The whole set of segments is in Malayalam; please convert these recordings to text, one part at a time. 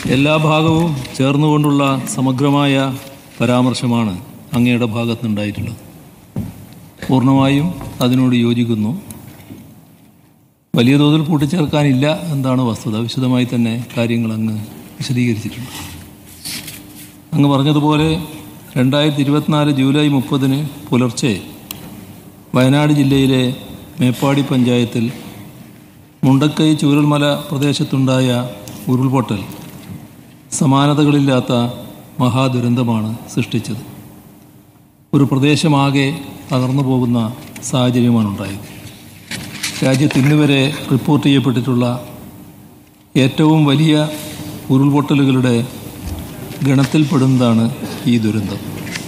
എല്ലാ ഭാഗവും ചേർന്നുകൊണ്ടുള്ള സമഗ്രമായ പരാമർശമാണ് അങ്ങയുടെ ഭാഗത്തുനിന്നുണ്ടായിട്ടുള്ളത് പൂർണ്ണമായും അതിനോട് യോജിക്കുന്നു വലിയ തോതിൽ കൂട്ടിച്ചേർക്കാനില്ല എന്താണ് വസ്തുത വിശദമായി തന്നെ കാര്യങ്ങൾ അങ്ങ് വിശദീകരിച്ചിട്ടുണ്ട് അങ്ങ് പറഞ്ഞതുപോലെ രണ്ടായിരത്തി ഇരുപത്തിനാല് ജൂലൈ മുപ്പതിന് പുലർച്ചെ വയനാട് ജില്ലയിലെ മേപ്പാടി പഞ്ചായത്തിൽ മുണ്ടക്കൈ ചൂരൽമല പ്രദേശത്തുണ്ടായ ഉരുൾപൊട്ടൽ സമാനതകളില്ലാത്ത മഹാദുരന്തമാണ് സൃഷ്ടിച്ചത് ഒരു പ്രദേശമാകെ തകർന്നു പോകുന്ന സാഹചര്യമാണ് ഉണ്ടായത് രാജ്യത്ത് ഇന്നുവരെ റിപ്പോർട്ട് ചെയ്യപ്പെട്ടിട്ടുള്ള ഏറ്റവും വലിയ ഉരുൾപൊട്ടലുകളുടെ ഗണത്തിൽപ്പെടുന്നതാണ് ഈ ദുരന്തം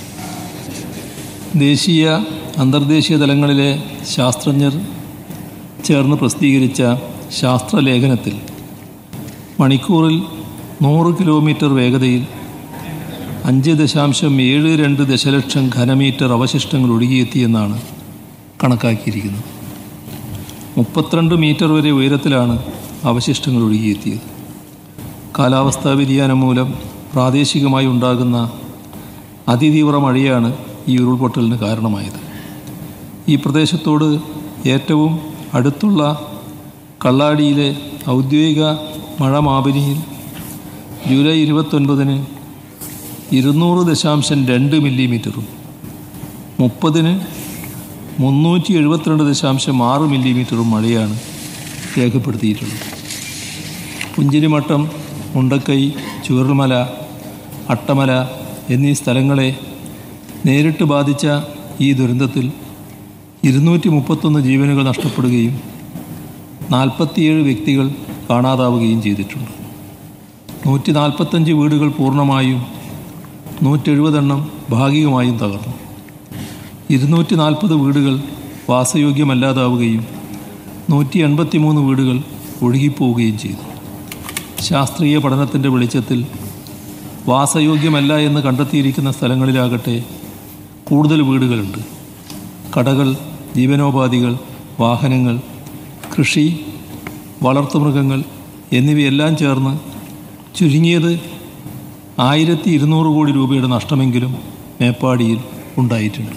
ദേശീയ അന്തർദേശീയ തലങ്ങളിലെ ശാസ്ത്രജ്ഞർ ചേർന്ന് പ്രസിദ്ധീകരിച്ച ശാസ്ത്രലേഖനത്തിൽ മണിക്കൂറിൽ നൂറ് കിലോമീറ്റർ വേഗതയിൽ അഞ്ച് ദശാംശം ഏഴ് രണ്ട് ദശലക്ഷം ഘനമീറ്റർ അവശിഷ്ടങ്ങൾ ഒഴുകിയെത്തിയെന്നാണ് കണക്കാക്കിയിരിക്കുന്നത് മുപ്പത്തിരണ്ട് മീറ്റർ വരെ ഉയരത്തിലാണ് അവശിഷ്ടങ്ങൾ ഒഴുകിയെത്തിയത് കാലാവസ്ഥാ വ്യതിയാനം മൂലം പ്രാദേശികമായി ഉണ്ടാകുന്ന അതിതീവ്ര മഴയാണ് ഈ ഉരുൾപൊട്ടലിന് കാരണമായത് ഈ പ്രദേശത്തോട് ഏറ്റവും അടുത്തുള്ള കള്ളാടിയിലെ ഔദ്യോഗിക മഴ മാപിനിയിൽ ജൂലൈ ഇരുപത്തൊൻപതിന് ഇരുന്നൂറ് ദശാംശം രണ്ട് മില്ലിമീറ്ററും മുപ്പതിന് മുന്നൂറ്റി എഴുപത്തിരണ്ട് ദശാംശം ആറ് മില്ലിമീറ്ററും മഴയാണ് രേഖപ്പെടുത്തിയിട്ടുള്ളത് പുഞ്ചിരിമട്ടം മുണ്ടക്കൈ ചുവർമല അട്ടമല എന്നീ സ്ഥലങ്ങളെ നേരിട്ട് ബാധിച്ച ഈ ദുരന്തത്തിൽ ഇരുന്നൂറ്റി മുപ്പത്തൊന്ന് ജീവനുകൾ നഷ്ടപ്പെടുകയും നാൽപ്പത്തിയേഴ് വ്യക്തികൾ കാണാതാവുകയും ചെയ്തിട്ടുണ്ട് നൂറ്റി നാൽപ്പത്തഞ്ച് വീടുകൾ പൂർണ്ണമായും നൂറ്റെഴുപതെണ്ണം ഭാഗികമായും തകർന്നു ഇരുന്നൂറ്റി നാൽപ്പത് വീടുകൾ വാസയോഗ്യമല്ലാതാവുകയും നൂറ്റി എൺപത്തി മൂന്ന് വീടുകൾ ഒഴുകിപ്പോവുകയും ചെയ്തു ശാസ്ത്രീയ പഠനത്തിൻ്റെ വെളിച്ചത്തിൽ വാസയോഗ്യമല്ല എന്ന് കണ്ടെത്തിയിരിക്കുന്ന സ്ഥലങ്ങളിലാകട്ടെ കൂടുതൽ വീടുകളുണ്ട് കടകൾ ജീവനോപാധികൾ വാഹനങ്ങൾ കൃഷി വളർത്തുമൃഗങ്ങൾ എന്നിവയെല്ലാം ചേർന്ന് ചുരുങ്ങിയത് ആയിരത്തി ഇരുന്നൂറ് കോടി രൂപയുടെ നഷ്ടമെങ്കിലും മേപ്പാടിയിൽ ഉണ്ടായിട്ടുണ്ട്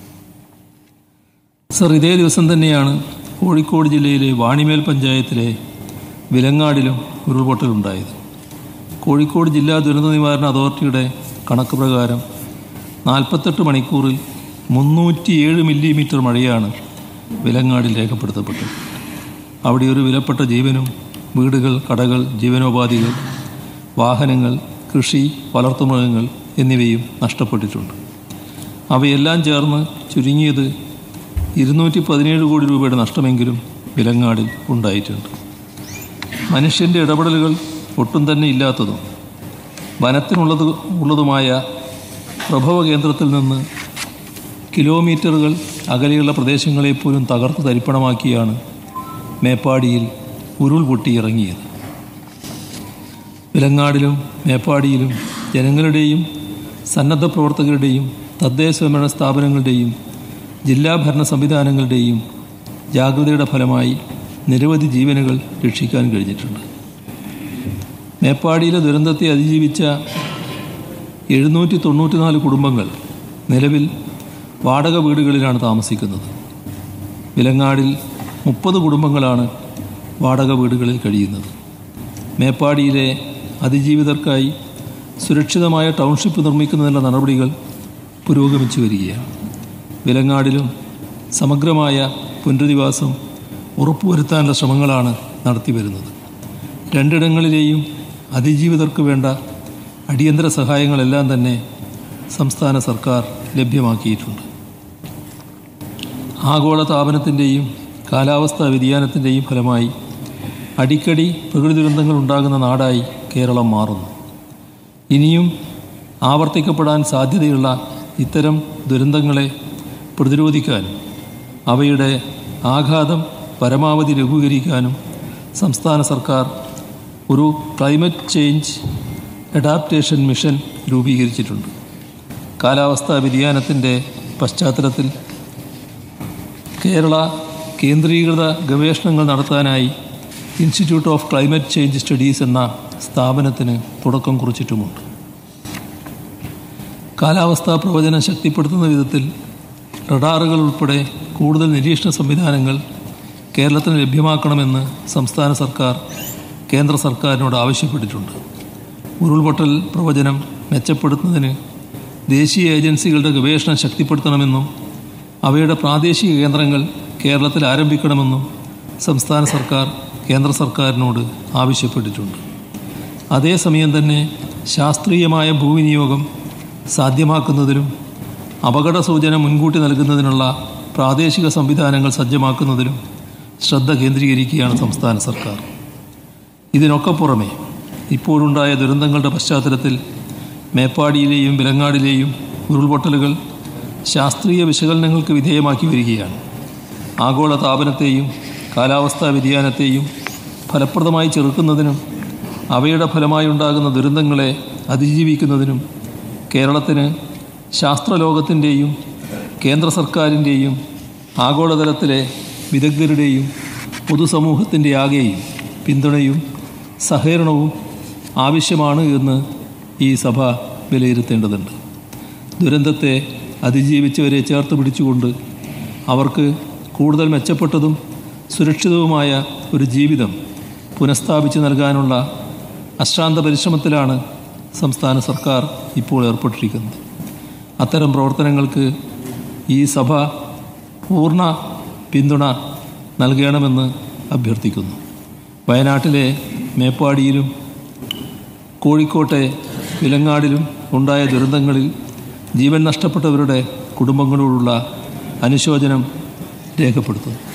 സർ ഇതേ ദിവസം തന്നെയാണ് കോഴിക്കോട് ജില്ലയിലെ വാണിമേൽ പഞ്ചായത്തിലെ വിലങ്ങാടിലും ഉരുൾപൊട്ടലുണ്ടായത് കോഴിക്കോട് ജില്ലാ ദുരന്ത നിവാരണ അതോറിറ്റിയുടെ കണക്ക് പ്രകാരം നാൽപ്പത്തെട്ട് മണിക്കൂറിൽ മുന്നൂറ്റിയേഴ് മില്ലിമീറ്റർ മഴയാണ് വിലങ്ങാടിൽ രേഖപ്പെടുത്തപ്പെട്ടത് അവിടെ ഒരു വിലപ്പെട്ട ജീവനും വീടുകൾ കടകൾ ജീവനോപാധികൾ വാഹനങ്ങൾ കൃഷി വളർത്തുമൃഗങ്ങൾ എന്നിവയും നഷ്ടപ്പെട്ടിട്ടുണ്ട് അവയെല്ലാം ചേർന്ന് ചുരുങ്ങിയത് ഇരുന്നൂറ്റി പതിനേഴ് കോടി രൂപയുടെ നഷ്ടമെങ്കിലും വിലങ്ങാടിൽ ഉണ്ടായിട്ടുണ്ട് മനുഷ്യൻ്റെ ഇടപെടലുകൾ ഒട്ടും തന്നെ ഇല്ലാത്തതും വനത്തിനുള്ളത് ഉള്ളതുമായ പ്രഭവ കേന്ദ്രത്തിൽ നിന്ന് കിലോമീറ്ററുകൾ അകലെയുള്ള പ്രദേശങ്ങളെപ്പോലും തകർത്ത് തരിപ്പണമാക്കിയാണ് മേപ്പാടിയിൽ ഉരുൾ പൊട്ടിയിറങ്ങിയത് വിലങ്ങാടിലും മേപ്പാടിയിലും ജനങ്ങളുടെയും സന്നദ്ധ പ്രവർത്തകരുടെയും തദ്ദേശ സ്വയംഭരണ സ്ഥാപനങ്ങളുടെയും ജില്ലാ ഭരണ സംവിധാനങ്ങളുടെയും ജാഗ്രതയുടെ ഫലമായി നിരവധി ജീവനുകൾ രക്ഷിക്കാൻ കഴിഞ്ഞിട്ടുണ്ട് മേപ്പാടിയിലെ ദുരന്തത്തെ അതിജീവിച്ച എഴുന്നൂറ്റി തൊണ്ണൂറ്റിനാല് കുടുംബങ്ങൾ നിലവിൽ വാടക വീടുകളിലാണ് താമസിക്കുന്നത് വിലങ്ങാടിൽ മുപ്പത് കുടുംബങ്ങളാണ് വാടക വീടുകളിൽ കഴിയുന്നത് മേപ്പാടിയിലെ അതിജീവിതർക്കായി സുരക്ഷിതമായ ടൗൺഷിപ്പ് നിർമ്മിക്കുന്നതിനുള്ള നടപടികൾ പുരോഗമിച്ചു വരികയാണ് വിലങ്ങാടിലും സമഗ്രമായ പുനരധിവാസം ഉറപ്പുവരുത്താനുള്ള ശ്രമങ്ങളാണ് നടത്തിവരുന്നത് രണ്ടിടങ്ങളിലെയും അതിജീവിതർക്ക് വേണ്ട അടിയന്തര സഹായങ്ങളെല്ലാം തന്നെ സംസ്ഥാന സർക്കാർ ലഭ്യമാക്കിയിട്ടുണ്ട് ആഗോള താപനത്തിൻ്റെയും കാലാവസ്ഥാ വ്യതിയാനത്തിൻ്റെയും ഫലമായി അടിക്കടി പ്രകൃതി ദുരന്തങ്ങൾ ഉണ്ടാകുന്ന നാടായി കേരളം മാറുന്നു ഇനിയും ആവർത്തിക്കപ്പെടാൻ സാധ്യതയുള്ള ഇത്തരം ദുരന്തങ്ങളെ പ്രതിരോധിക്കാനും അവയുടെ ആഘാതം പരമാവധി ലഘൂകരിക്കാനും സംസ്ഥാന സർക്കാർ ഒരു ക്ലൈമറ്റ് ചേഞ്ച് അഡാപ്റ്റേഷൻ മിഷൻ രൂപീകരിച്ചിട്ടുണ്ട് കാലാവസ്ഥാ വ്യതിയാനത്തിൻ്റെ പശ്ചാത്തലത്തിൽ കേരള കേന്ദ്രീകൃത ഗവേഷണങ്ങൾ നടത്താനായി institute of climate change studies എന്ന സ്ഥാപനത്തിന് തുടക്കം കുറിച്ചിട്ടുമുണ്ട് കാലാവസ്ഥാ പ്രവചനം ശക്തിപ്പെടുത്തുന്ന വിധത്തിൽ റഡാറുകൾ ഉൾപ്പെടെ കൂടുതൽ നിരീക്ഷണ സംവിധാനങ്ങൾ കേരളത്തിന് ലഭ്യമാക്കണമെന്ന് സംസ്ഥാന സർക്കാർ കേന്ദ്ര സർക്കാരിനോട് ആവശ്യപ്പെട്ടിട്ടുണ്ട് ഉരുൾപൊട്ടൽ പ്രവചനം മെച്ചപ്പെടുത്തുന്നതിന് ദേശീയ ഏജൻസികളുടെ ഗവേഷണം ശക്തിപ്പെടുത്തണമെന്നും അവയുടെ പ്രാദേശിക കേന്ദ്രങ്ങൾ കേരളത്തിൽ ആരംഭിക്കണമെന്നും സംസ്ഥാന സർക്കാർ കേന്ദ്ര സർക്കാരിനോട് ആവശ്യപ്പെട്ടിട്ടുണ്ട് അതേസമയം തന്നെ ശാസ്ത്രീയമായ ഭൂവിനിയോഗം സാധ്യമാക്കുന്നതിനും അപകട സൂചന മുൻകൂട്ടി നൽകുന്നതിനുള്ള പ്രാദേശിക സംവിധാനങ്ങൾ സജ്ജമാക്കുന്നതിലും ശ്രദ്ധ കേന്ദ്രീകരിക്കുകയാണ് സംസ്ഥാന സർക്കാർ ഇതിനൊക്കെ പുറമെ ഇപ്പോഴുണ്ടായ ദുരന്തങ്ങളുടെ പശ്ചാത്തലത്തിൽ മേപ്പാടിയിലെയും വിലങ്ങാടിലെയും ഉരുൾപൊട്ടലുകൾ ശാസ്ത്രീയ വിശകലനങ്ങൾക്ക് വിധേയമാക്കി വരികയാണ് ആഗോള താപനത്തെയും കാലാവസ്ഥാ വ്യതിയാനത്തെയും ഫലപ്രദമായി ചെറുക്കുന്നതിനും അവയുടെ ഫലമായി ഉണ്ടാകുന്ന ദുരന്തങ്ങളെ അതിജീവിക്കുന്നതിനും കേരളത്തിന് ശാസ്ത്രലോകത്തിൻ്റെയും കേന്ദ്ര സർക്കാരിൻ്റെയും ആഗോളതലത്തിലെ വിദഗ്ധരുടെയും പൊതുസമൂഹത്തിൻ്റെ ആകെയും പിന്തുണയും സഹകരണവും ആവശ്യമാണ് എന്ന് ഈ സഭ വിലയിരുത്തേണ്ടതുണ്ട് ദുരന്തത്തെ അതിജീവിച്ചവരെ ചേർത്ത് പിടിച്ചുകൊണ്ട് അവർക്ക് കൂടുതൽ മെച്ചപ്പെട്ടതും സുരക്ഷിതവുമായ ഒരു ജീവിതം പുനഃസ്ഥാപിച്ചു നൽകാനുള്ള അശ്രാന്ത പരിശ്രമത്തിലാണ് സംസ്ഥാന സർക്കാർ ഇപ്പോൾ ഏർപ്പെട്ടിരിക്കുന്നത് അത്തരം പ്രവർത്തനങ്ങൾക്ക് ഈ സഭ പൂർണ്ണ പിന്തുണ നൽകണമെന്ന് അഭ്യർത്ഥിക്കുന്നു വയനാട്ടിലെ മേപ്പാടിയിലും കോഴിക്കോട്ടെ വിലങ്ങാടിലും ഉണ്ടായ ദുരന്തങ്ങളിൽ ജീവൻ നഷ്ടപ്പെട്ടവരുടെ കുടുംബങ്ങളോടുള്ള അനുശോചനം രേഖപ്പെടുത്തുന്നു